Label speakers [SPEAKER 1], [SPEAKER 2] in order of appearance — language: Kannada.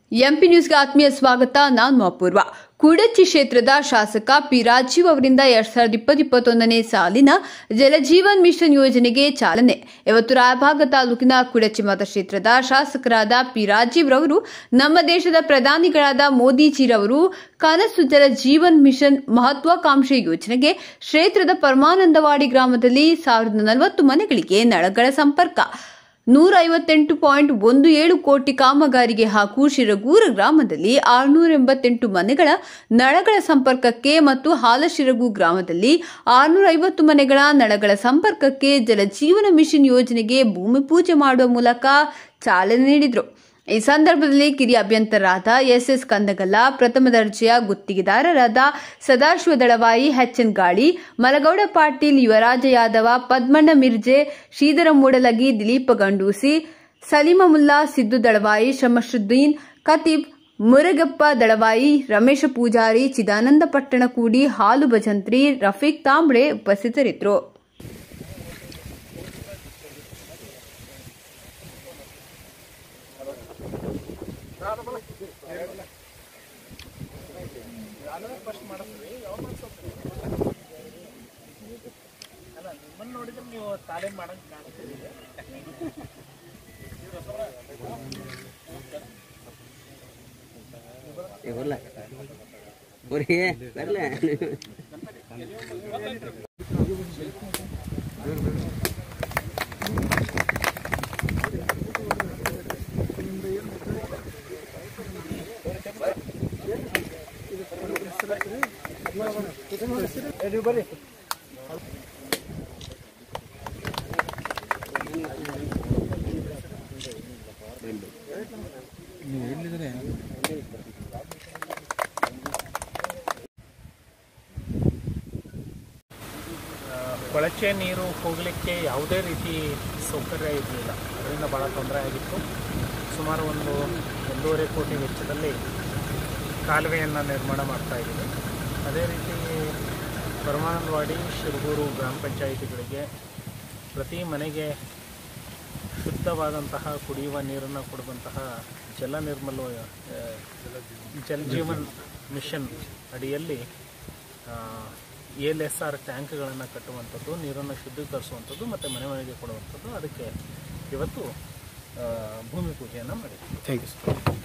[SPEAKER 1] ಎಂಪಿ ನ್ಯೂಸ್ಗೆ ಆತ್ಮೀಯ ಸ್ವಾಗತ ನಾನು ಅಪೂರ್ವ ಕುಡಚಿ ಕ್ಷೇತ್ರದ ಶಾಸಕ ಪಿ ರಾಜೀವ್ ಅವರಿಂದ ಎರಡ್ ಸಾವಿರದ ಇಪ್ಪತ್ತು ಇಪ್ಪತ್ತೊಂದನೇ ಸಾಲಿನ ಜಲಜೀವನ್ ಮಿಷನ್ ಯೋಜನೆಗೆ ಚಾಲನೆ ಇವತ್ತು ರಾಯಭಾಗ ತಾಲೂಕಿನ ಕುಡಚಿ ಮತಕ್ಷೇತ್ರದ ಶಾಸಕರಾದ ಪಿ ರಾಜೀವ್ ರವರು ನಮ್ಮ ದೇಶದ ಪ್ರಧಾನಿಗಳಾದ ಮೋದಿಜಿರವರು ಕನಸು ಜಲ ಜೀವನ್ ಮಿಷನ್ ಮಹತ್ವಾಕಾಂಕ್ಷೆ ಯೋಜನೆಗೆ ಕ್ಷೇತ್ರದ ಪರಮಾನಂದವಾಡಿ ಗ್ರಾಮದಲ್ಲಿ ಸಾವಿರದ ನಲವತ್ತು ಮನೆಗಳಿಗೆ ನಳಗಳ ಸಂಪರ್ಕ ನೂರ ಐವತ್ತೆಂಟು ಪಾಯಿಂಟ್ ಒಂದು ಏಳು ಕೋಟಿ ಕಾಮಗಾರಿಗೆ ಹಾಗೂ ಶಿರಗೂರ ಗ್ರಾಮದಲ್ಲಿ ಆರುನೂರ ಎಂಬತ್ತೆಂಟು ಮನೆಗಳ ನಳಗಳ ಸಂಪರ್ಕಕ್ಕೆ ಮತ್ತು ಹಾಲಶಿರಗು ಗ್ರಾಮದಲ್ಲಿ ಆರುನೂರ ಐವತ್ತು ಮನೆಗಳ ನಳಗಳ ಸಂಪರ್ಕಕ್ಕೆ ಜಲಜೀವನ ಮಿಷನ್ ಯೋಜನೆಗೆ ಭೂಮಿ ಪೂಜೆ ಮಾಡುವ ಮೂಲಕ ಚಾಲನೆ ನೀಡಿದರು ಈ ಸಂದರ್ಭದಲ್ಲಿ ಕಿರಿಯ ಅಭ್ಯಂತರರಾದ ಎಸ್ಎಸ್ ಕಂದಗಲ್ಲ ಪ್ರಥಮ ದರ್ಜೆಯ ಗುತ್ತಿಗೆದಾರರಾದ ಸದಾಶಿವ ದಳವಾಯಿ ಎನ್ ಗಾಳಿ ಮಲಗೌಡ ಪಾಟೀಲ್ ಯುವರಾಜ ಯಾದವ ಪದ್ಮಣ್ಣ ಮಿರ್ಜೆ ಶ್ರೀಧರ ಮೂಡಲಗಿ ದಿಲೀಪ ಗಂಡೂಸಿ ಸಲೀಮ ಮುಲ್ಲಾ ಸಿದ್ದು ದಳವಾಯಿ ಶಮಶುದ್ದೀನ್ ಖತೀಬ್ ಮುರಗಪ್ಪ ದಳವಾಯಿ ರಮೇಶ ಪೂಜಾರಿ ಚಿದಾನಂದ ಪಟ್ಟಣಕೂಡಿ ಹಾಲು ಭಜಂತ್ರಿ ರಫೀಕ್ ತಾಂಬ್ಳೆ ಉಪಸ್ಥಿತರಿದ್ದರು
[SPEAKER 2] ನೋಡಿದ್ರೆ ನೀವು ತಾಲೀಮ್ ಮಾಡಂಗ್ ಕಾಣ್ತೀರಿ
[SPEAKER 3] ಬರ್ಲ ಬರೀ ಬರ್ಲ
[SPEAKER 2] ಬರ್ರಿ ಆ, ಕೊಳಚೆ ನೀರು ಹೋಗಲಿಕ್ಕೆ ಯಾವುದೇ ರೀತಿ ಸೌಕರ್ಯ ಇರಲಿಲ್ಲ ಅದರಿಂದ ಭಾಳ ತೊಂದರೆ ಆಗಿತ್ತು ಸುಮಾರು ಒಂದು ಒಂದೂವರೆ ಕೋಟಿ ವೆಚ್ಚದಲ್ಲಿ ಕಾಲುವೆಯನ್ನು ನಿರ್ಮಾಣ ಮಾಡ್ತಾ ಇದ್ದೀವಿ ಅದೇ ರೀತಿ ಪರಮಾನಂದವಾಡಿ ಶಿರಗೂರು ಗ್ರಾಮ ಪಂಚಾಯಿತಿಗಳಿಗೆ ಪ್ರತಿ ಮನೆಗೆ ಶುದ್ಧವಾದಂತಹ ಕುಡಿಯುವ ನೀರನ್ನು ಕೊಡುವಂತಹ ಜಲ ನಿರ್ಮಲ ಆ, ಜಲ್ ಜೀವನ್ ಮಿಷನ್ ಅಡಿಯಲ್ಲಿ ಎಲ್ ಎಸ್ ಆರ್ ಟ್ಯಾಂಕ್ಗಳನ್ನು ಕಟ್ಟುವಂಥದ್ದು ನೀರನ್ನು ಶುದ್ಧೀಕರಿಸುವಂಥದ್ದು ಮತ್ತು ಮನೆ ಮನೆಗೆ ಕೊಡುವಂಥದ್ದು ಅದಕ್ಕೆ ಇವತ್ತು ಆ, ಭೂಮಿ ಪೂಜೆಯನ್ನು ಮಾಡಿದ್ದೀವಿ
[SPEAKER 4] ಥ್ಯಾಂಕ್ ಯು ಸರ್